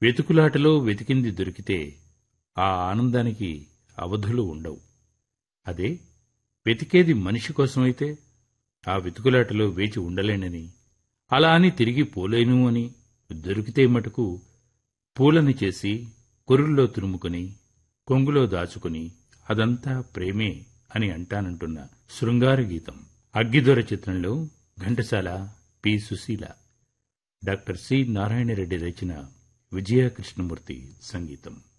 వెతుకులాటలో వెతికింది దొరికితే ఆ ఆనందానికి అవధులు ఉండవు అదే వెతికేది మనిషి కోసమైతే ఆ వెతుకులాటలో వేచి ఉండలేనని అలా అని తిరిగి పోలేను అని దొరికితే మటుకు పూలని చేసి కొరుల్లో తురుముకొని కొంగులో దాచుకుని అదంతా ప్రేమే అని అంటానంటున్న శృంగార గీతం అగ్గిదొర చిత్రంలో Ghantasala P Susheela doctor C Narayana Reddy రచన విజయ కృష్ణమూర్తి సంగీతం